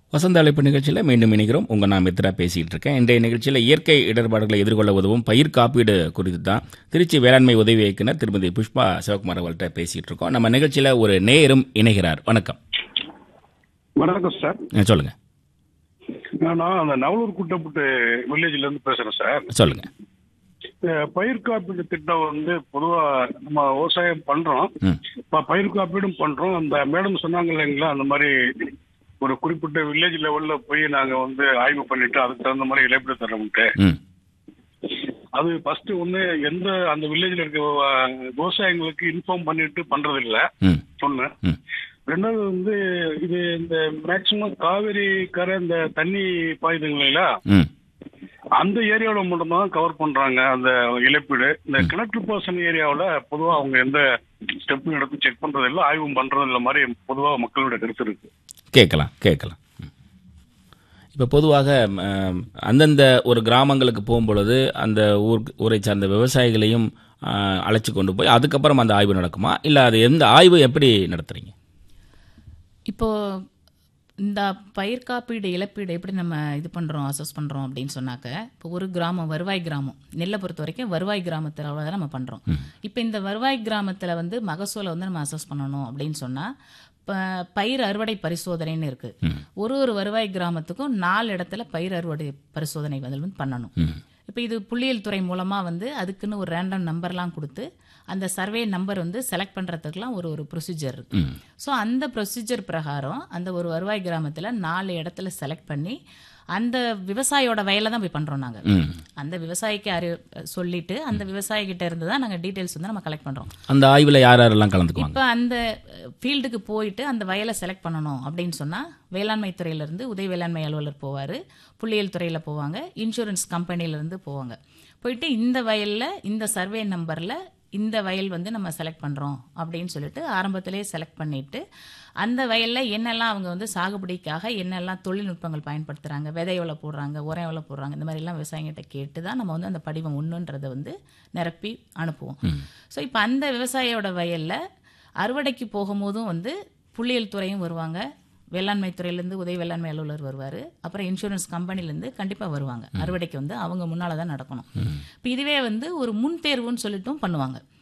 வசந்த அழைப்பு நிகழ்ச்சியில் மீண்டும் இணைகிறோம் உங்க நான் மித்ரா பேசிட்டு இருக்கேன் இன்றைய நிகழ்ச்சியில் இயற்கை இடர்பாடுகளை எதிர்கொள்ள உதவும் பயிர் காப்பீடு குறித்து தான் திருச்சி வேளாண்மை உதவி இயக்குனர் திருமதி புஷ்பா சிவகுமார் அவர்கள்ட்ட பேசிட்டு இருக்கோம் நம்ம நிகழ்ச்சியில் ஒரு நேயரும் இணைகிறார் வணக்கம் வணக்கம் சார் அஹ் சொல்லுங்க நான் அந்த நவலூர் குட்டப்புட்டு வில்லேஜ்ல இருந்து பேசுறேன் சார் சொல்லுங்க இந்த பயிர் காப்பீடு திட்டம் வந்து பொதுவா நம்ம விவசாயம் பண்றோம் ம் இப்ப பயிர் காப்பீடும் பண்றோம் அந்த மேடம் சொன்னாங்க இல்லைங்களா அந்த மாதிரி ஒரு குறிப்பிட்ட வில்லேஜ் லெவல்ல போய் நாங்க வந்து ஆய்வு பண்ணிட்டு அதுக்கு தகுந்த மாதிரி இழப்பீடு தரோம்ட்டு ம் அது ஃபர்ஸ்ட் ஒண்ணு எந்த அந்த வில்லேஜ்ல இருக்க அஹ், விவசாயிங்களுக்கு இன்ஃபார்ம் பண்ணிட்டு பண்றது இல்ல ம் சொன்னேன் ம் ரெண்டாவது வந்து இது இந்த மேக்சிமம் காவிரி கரை இந்த தண்ணி பாயுதுங்க இல்லைங்களா ம் அந்த ஏரியாவில் மட்டும்தான் கவர் பண்றாங்க அந்த இழப்பீடு இந்த கிணற்று பாசன ஏரியாவில் பொதுவா அவங்க எந்த ஸ்டெப்பும் எடுத்து செக் பண்றது இல்லை ஆய்வும் பண்றது இல்லை மாதிரி பொதுவா மக்களோட கருத்து இருக்கு கேட்கலாம் கேட்கலாம் இப்போ பொதுவாக ம், அந்தந்த ஒரு கிராமங்களுக்கு போகும்பொழுது அந்த ஊர் ஊரை சார்ந்த விவசாயிகளையும் ஆ, அழைச்சு கொண்டு போய் அதுக்கப்புறம் அந்த ஆய்வு நடக்குமா இல்லை அது எந்த ஆய்வு எப்படி நடத்துறீங்க இப்போ இந்த பயிர் காப்பீடு இழப்பீடு எப்படி நம்ம இது பண்ணுறோம் அசஸ் பண்ணுறோம் அப்படின்னு சொன்னாக்க இப்போ ஒரு கிராமம் வருவாய் கிராமம் நெல்லை பொறுத்த வரைக்கும் வருவாய் கிராமத்தில் தான் நம்ம பண்ணுறோம் இப்போ இந்த வருவாய் கிராமத்தில் வந்து மகசூலை வந்து நம்ம அசஸ் பண்ணணும் அப்படின்னு சொன்னால் இப்போ பயிர் அறுவடை பரிசோதனைன்னு இருக்குது ஒரு ஒரு வருவாய் கிராமத்துக்கும் நாலு இடத்துல பயிர் அறுவடை பரிசோதனை வந்து வந்து பண்ணணும் இப்போ இது புள்ளியியல் துறை மூலமாக வந்து அதுக்குன்னு ஒரு ரேண்டம் நம்பர்லாம் கொடுத்து அந்த சர்வே நம்பர் வந்து செலக்ட் பண்ணுறதுக்குலாம் ஒரு ஒரு ப்ரொசீஜர் இருக்கு ஸோ அந்த ப்ரொசீஜர் பிரகாரம் அந்த ஒரு வருவாய் கிராமத்தில் நாலு இடத்துல செலக்ட் பண்ணி அந்த விவசாயியோட வயலை தான் போய் பண்ணுறோம் நாங்கள் ம் அந்த விவசாயிக்கு அறி சொல்லிட்டு அந்த விவசாயிகிட்ட இருந்து தான் நாங்கள் டீட்டெயில்ஸ் வந்து நம்ம கலெக்ட் பண்ணுறோம் அந்த ஆய்வில் யார் யாரெல்லாம் கலந்துக்குவாங்க இப்போ அந்த ஃபீல்டுக்கு போயிட்டு அந்த வயலை செலக்ட் பண்ணணும் அப்படின்னு சொன்னால் வேளாண்மை துறையிலேருந்து உதவி வேளாண்மை அலுவலர் போவார் புள்ளியியல் துறையில் போவாங்க இன்சூரன்ஸ் கம்பெனிலேருந்து போவாங்க போயிட்டு இந்த வயலில் இந்த சர்வே நம்பரில் இந்த வயல் வந்து நம்ம செலக்ட் பண்ணுறோம் அப்படின்னு சொல்லிட்டு ஆரம்பத்திலே செலக்ட் பண்ணிட்டு அந்த வயலில் என்னெல்லாம் அவங்க வந்து சாகுபடிக்காக என்னெல்லாம் தொழில்நுட்பங்கள் பயன்படுத்துகிறாங்க விதை எவ்வளோ போடுறாங்க உரம் எவ்வளோ போடுறாங்க இந்த மாதிரிலாம் விவசாயிகிட்ட கேட்டு தான் நம்ம வந்து அந்த படிவம் ஒன்றுன்றதை வந்து நிரப்பி அனுப்புவோம் ஸோ இப்போ அந்த விவசாயியோட வயலில் அறுவடைக்கு போகும்போதும் வந்து புள்ளியியல் துறையும் வருவாங்க வேளாண்மை துறையிலேருந்து உதவி வேளாண்மை அலுவலர் வருவார் அப்புறம் இன்சூரன்ஸ் கம்பெனிலேருந்து கண்டிப்பாக வருவாங்க அறுவடைக்கு வந்து அவங்க முன்னால் தான் நடக்கணும் இப்போ இதுவே வந்து ஒரு முன் தேர்வுன்னு சொல்லிட்டும் பண்ணுவாங்க